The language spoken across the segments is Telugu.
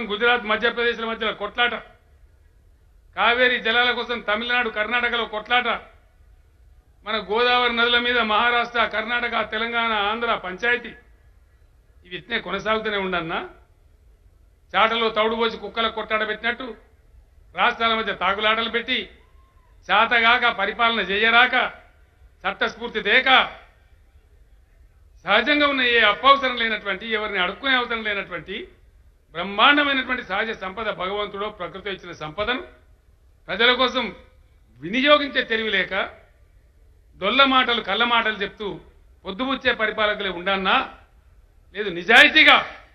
గుజరాత్ మధ్యప్రదేశ్ల మధ్యలో కొట్లాట కావేరీ జలాల కోసం తమిళనాడు కర్ణాటకలో కొట్లాట మన గోదావరి నదుల మీద మహారాష్ట్ర కర్ణాటక తెలంగాణ ఆంధ్ర పంచాయతీ ఇవి ఇట్నే కొనసాగుతూనే ఉండన్నా చాటలో తౌడు పోసి కుక్కల కొట్టాడ పెట్టినట్టు రాష్ట్రాల మధ్య తాగులాటలు పెట్టి చేతగాక పరిపాలన చేయరాక చట్టస్ఫూర్తి దేక సహజంగా ఉన్న ఏ అప్పవసరం లేనటువంటి ఎవరిని అడుక్కునే అవసరం లేనటువంటి బ్రహ్మాండమైనటువంటి సహజ సంపద భగవంతుడో ప్రకృతి ఇచ్చిన సంపదను ప్రజల కోసం వినియోగించే తెలివి లేక దొల్ల మాటలు కళ్ళ మాటలు చెప్తూ పొద్దుబుచ్చే పరిపాలకులే ఉండన్నా లేదు నిజాయితీగా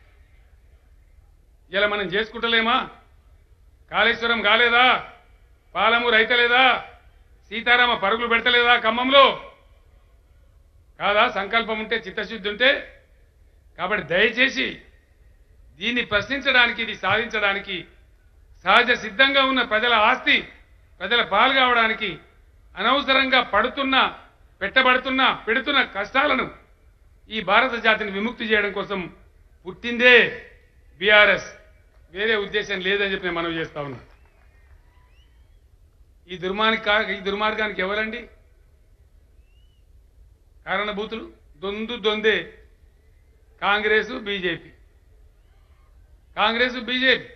ఇలా మనం చేసుకుంటలేమా కాళేశ్వరం కాలేదా పాలమూరు అయితలేదా సీతారామ పరుగులు పెడతలేదా ఖమ్మంలో కాదా సంకల్పం ఉంటే చిత్తశుద్ధి ఉంటే కాబట్టి దయచేసి దీన్ని ప్రశ్నించడానికి ఇది సాధించడానికి సహజ సిద్ధంగా ఉన్న ప్రజల ఆస్తి ప్రజల పాలు కావడానికి అనవసరంగా పడుతున్న పెట్టబడుతున్న పెడుతున్న కష్టాలను ఈ భారత జాతిని విముక్తి చేయడం కోసం పుట్టిందే బీఆర్ఎస్ వేరే ఉద్దేశం లేదని చెప్పి నేను మనవి చేస్తా ఉన్నా ఈ దుర్మార్గ ఈ దుర్మార్గానికి ఎవరండి కారణభూతులు దొందు దొందే కాంగ్రెస్ బీజేపీ कांग्रेस बीजेपी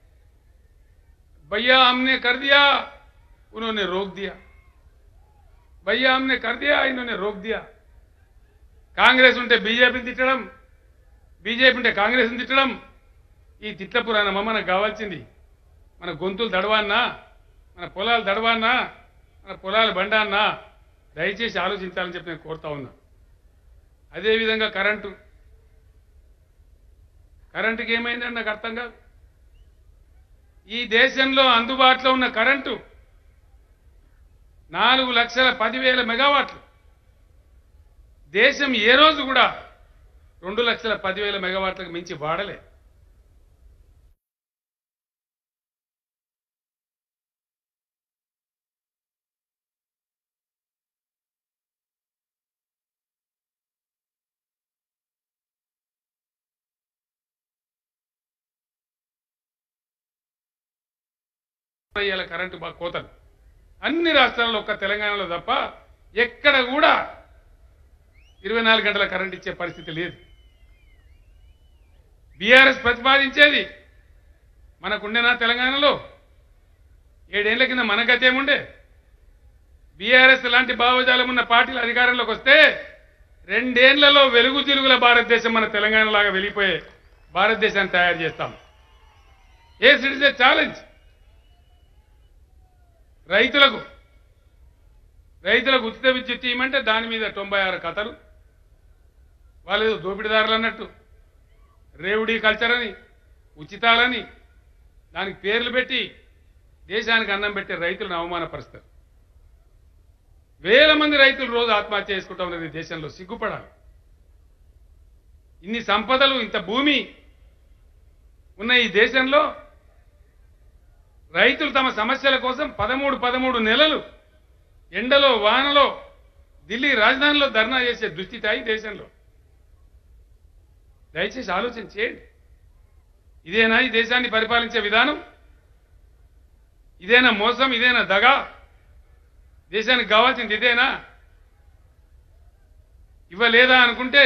भैया हमने कर दिया उन्होंने रोक दिया भैया हमने कर दिया इन्होंने रोक दिया కాంగ్రెస్ ఉంటే బీజేపీని తిట్టడం బీజేపీ ఉంటే కాంగ్రెస్ని తిట్టడం ఈ తిట్ల పురాణమా మనకు కావాల్సింది మన గొంతులు దడవాన్నా మన పొలాలు దడవాన్నా మన పొలాలు బండాన్నా దయచేసి ఆలోచించాలని చెప్పి నేను కోరుతా ఉన్నా అదేవిధంగా కరెంటు కరెంటుకి ఏమైందని నాకు అర్థం కాదు ఈ దేశంలో అందుబాటులో ఉన్న కరెంటు నాలుగు లక్షల పదివేల మెగావాట్లు దేశం ఏ రోజు కూడా రెండు లక్షల పదివేల మెగావాట్లకు మించి వాడలే ఇవాళ కరెంటు బాగా కోతలు అన్ని రాష్ట్రాల్లో ఒక్క తెలంగాణలో తప్ప ఎక్కడ కూడా ఇరవై నాలుగు గంటల కరెంట్ ఇచ్చే పరిస్థితి లేదు బీఆర్ఎస్ ప్రతిపాదించేది మనకుండేనా తెలంగాణలో ఏడేళ్ల కింద మన గతేముండే బీఆర్ఎస్ లాంటి భావజాలం ఉన్న పార్టీలు అధికారంలోకి వస్తే రెండేళ్లలో వెలుగు తిరుగుల భారతదేశం మన తెలంగాణ లాగా వెళ్ళిపోయే భారతదేశాన్ని తయారు చేస్తాం ఏ ఇట్స్ ఏ ఛాలెంజ్ రైతులకు రైతులకు ఉచిత విద్యుత్ ఇవ్వమంటే దాని మీద తొంభై ఆరు కథలు వాళ్ళు ఏదో దోపిడీదారులు అన్నట్టు రేవుడీ కల్చర్ అని ఉచితాలని దానికి పేర్లు పెట్టి దేశానికి అన్నం పెట్టే రైతులను అవమానపరుస్తారు వేల మంది రైతులు రోజు ఆత్మహత్య చేసుకుంటా ఉన్నది ఈ దేశంలో సిగ్గుపడాలి ఇన్ని సంపదలు ఇంత భూమి ఉన్న ఈ దేశంలో రైతులు తమ సమస్యల కోసం పదమూడు పదమూడు నెలలు ఎండలో వానలో ఢిల్లీ రాజధానిలో ధర్నా చేసే దుస్థితి అయి దేశంలో దయచేసి ఆలోచన చేయండి ఇదేనా ఈ దేశాన్ని పరిపాలించే విధానం ఇదేనా మోసం ఇదేనా దగా దేశానికి కావాల్సింది ఇదేనా ఇవ్వలేదా అనుకుంటే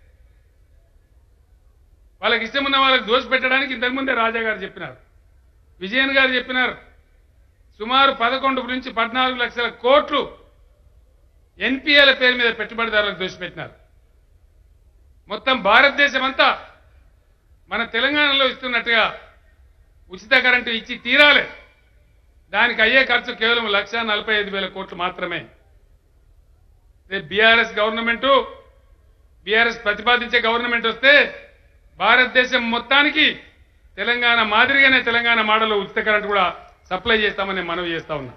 వాళ్ళకి ఇష్టం ఉన్న వాళ్ళకి దోష పెట్టడానికి ఇంతకుముందే రాజా గారు చెప్పినారు విజయన్ గారు చెప్పినారు సుమారు పదకొండు నుంచి పద్నాలుగు లక్షల కోట్లు ఎన్పిఎల పేరు మీద పెట్టుబడిదారులకు దోషిపెట్టినారు మొత్తం భారతదేశం అంతా మన తెలంగాణలో ఇస్తున్నట్టుగా ఉచిత కరెంటు ఇచ్చి తీరాలి దానికి అయ్యే ఖర్చు కేవలం లక్ష నలభై ఐదు వేల కోట్లు మాత్రమే రేపు బీఆర్ఎస్ గవర్నమెంటు బీఆర్ఎస్ ప్రతిపాదించే గవర్నమెంట్ వస్తే భారతదేశం మొత్తానికి తెలంగాణ మాదిరిగానే తెలంగాణ మోడల్లో ఉచిత కరెంట్ కూడా సప్లై చేస్తామని మనవి చేస్తా ఉన్నా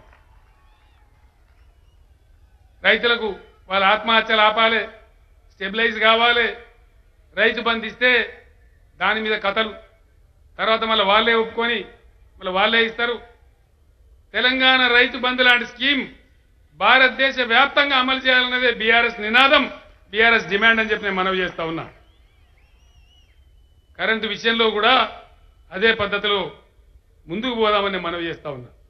రైతులకు వాళ్ళ ఆత్మహత్యలు ఆపాలి స్టెబిలైజ్ కావాలి రైతు బంధు ఇస్తే దాని మీద కథలు తర్వాత మళ్ళీ వాళ్ళే ఒప్పుకొని మళ్ళీ వాళ్ళే ఇస్తారు తెలంగాణ రైతు బంధు లాంటి స్కీమ్ భారతదేశ వ్యాప్తంగా అమలు చేయాలన్నదే బీఆర్ఎస్ నినాదం బీఆర్ఎస్ డిమాండ్ అని చెప్పి నేను మనవి చేస్తా ఉన్నా కరెంటు విషయంలో కూడా అదే పద్ధతిలో ముందుకు పోదామని మనవి చేస్తా ఉన్నా